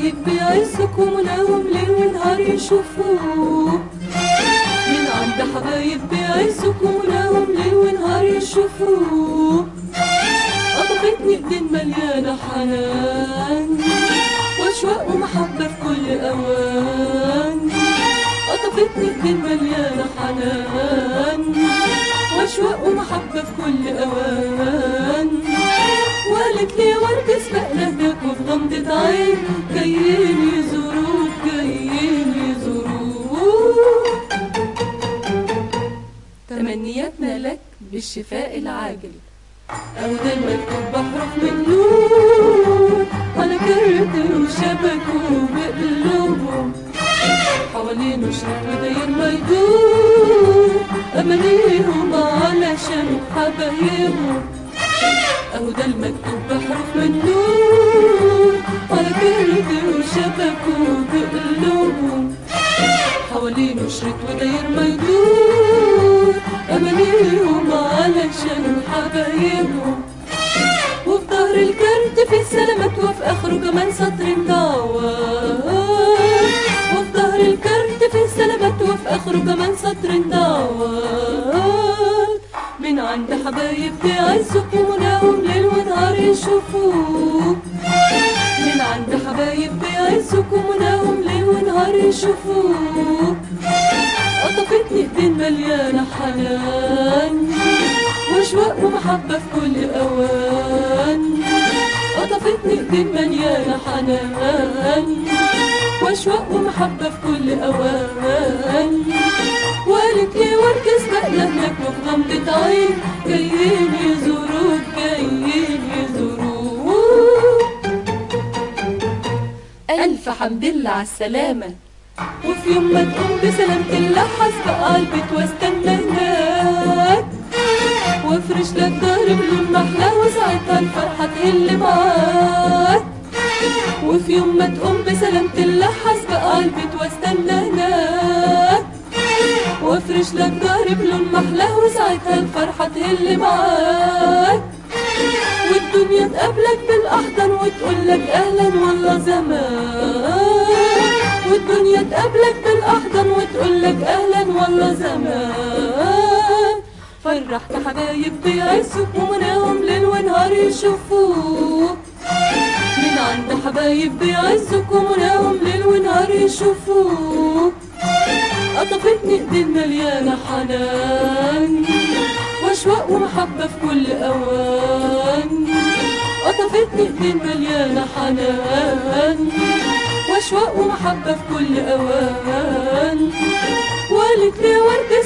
حبايب بيعزك ومناهم ليل ونهار يشوفوك من عند حبايب بيعزك ومناهم ليل ونهار يشوفوك قطفتني ايدين مليانة حنان واشواق ومحبة في كل اوان قطفتني ايدين مليانة حنان واشواق ومحبة في كل اوان وقالت لي ورد اسبقنا هناك وفي غمضة عين جايين يزوروك جايين يزوروك تمنياتنا لك بالشفاء العاجل أودى المكتوب بحرف من نور على كرت وشبكوا بقلوبهم حوالينه شريط وداير ما يدور أمانيهم علشان حبايبهم أهو ده المكتوب بحرف من نور على كرت وشبكوا بقلوبهم حوالينه شريط وداير ما يدور أمانيهم علشان حبايبهم وفي ظهر الكارت في السلامات وفي آخره كمان سطر مدور وفي ظهر الكارت في السلامات وفي آخره كمان سطر مدور من عند حبايب بيعزك ومناهم ليل ونهار يشوفوك من عند حبايب بيعزك ومناهم ليل ونهار يشوفوك قطفتني ايدين مليانة حنان واشواق ومحبة في كل اوان قطفتني ايدين مليانة حنان واشواق ومحبة في كل اوان وقالت لي واركز بقى هناك وفي غمضة عين جايين يزوروك جايين يزوروك ألف حمد لله على السلامة وفي يوم ما تقوم بسلامة الله حاسبة قلبك واستنى هناك وافرش لك ضهر بلون محلى وساعتها الفرحة تهل معاك وفي يوم ما تقوم بسلامة الله حاسبة قلبك واستنى هناك وافرش لك ضهر بلون محلى وساعتها الفرحة تهل معاك والدنيا تقابلك بالأحضان وتقول لك أهلا والله زمان والدنيا تقابلك بالأحضان وتقول لك أهلا والله زمان فرحت حبايب بيعزك ومناهم ليل ونهار يشوفوك من عند حبايب بيعزك ومناهم ليل ونهار يشوفوك قطفتني ايدين مليانة حنان واشواق ومحبة في كل اوان قطفتني ايدين مليانة حنان واشواق ومحبة في كل اوان وقالت لي ورد